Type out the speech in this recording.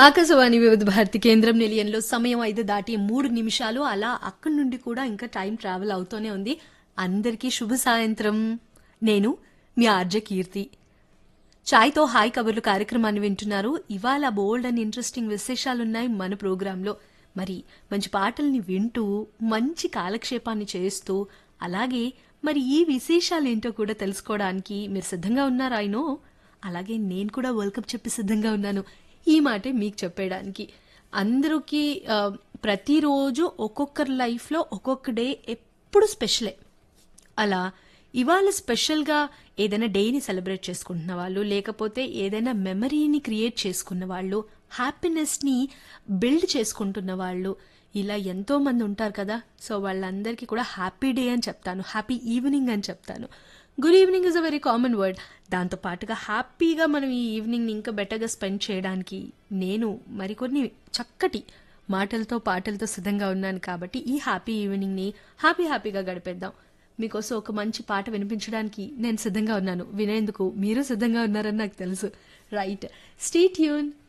ఆకాశవాణి వివిధ భారతి కేంద్రం నిలయంలో సమయం ఐదు దాటి మూడు నిమిషాలు అలా అక్కడి నుండి కూడా ఇంకా టైం ట్రావెల్ అవుతూనే ఉంది అందరికీ శుభ సాయంత్రం నేను మీ ఆర్జే కీర్తి చాయ్తో హాయ్ కబుర్లు కార్యక్రమాన్ని వింటున్నారు ఇవాళ బోల్డ్ అండ్ ఇంట్రెస్టింగ్ విశేషాలున్నాయి మన ప్రోగ్రాంలో మరి మంచి పాటల్ని వింటూ మంచి కాలక్షేపాన్ని చేస్తూ అలాగే మరి ఈ విశేషాలు ఏంటో కూడా తెలుసుకోవడానికి మీరు సిద్ధంగా ఉన్నారా అయినో అలాగే నేను కూడా వరల్డ్ కప్ చెప్పి సిద్ధంగా ఉన్నాను ఈ మాటే మీకు చెప్పేయడానికి అందరికీ ఆ, ప్రతిరోజు ఒక్కొక్కరి లైఫ్లో ఒక్కొక్క డే ఎప్పుడు స్పెషలే అలా ఇవాళ స్పెషల్గా ఏదైనా డేని సెలబ్రేట్ చేసుకుంటున్న వాళ్ళు లేకపోతే ఏదైనా మెమరీని క్రియేట్ చేసుకున్న వాళ్ళు హ్యాపీనెస్ని బిల్డ్ చేసుకుంటున్న వాళ్ళు ఇలా ఎంతో మంది ఉంటారు కదా సో వాళ్ళందరికీ కూడా హ్యాపీ డే అని చెప్తాను హ్యాపీ ఈవినింగ్ అని చెప్తాను good evening is a very common word దాంతో పాటుగా హ్యాపీగా మనం ఈ ఈవినింగ్ని ఇంకా బెటర్గా స్పెండ్ చేయడానికి నేను మరికొన్ని చక్కటి మాటలతో పాటలతో సిద్ధంగా ఉన్నాను కాబట్టి ఈ హ్యాపీ ఈవినింగ్ని హ్యాపీ హ్యాపీగా గడిపేద్దాం మీకోసం ఒక మంచి పాట వినిపించడానికి నేను సిద్ధంగా ఉన్నాను వినేందుకు మీరు సిద్ధంగా ఉన్నారని నాకు తెలుసు రైట్ స్టీ ట్యూన్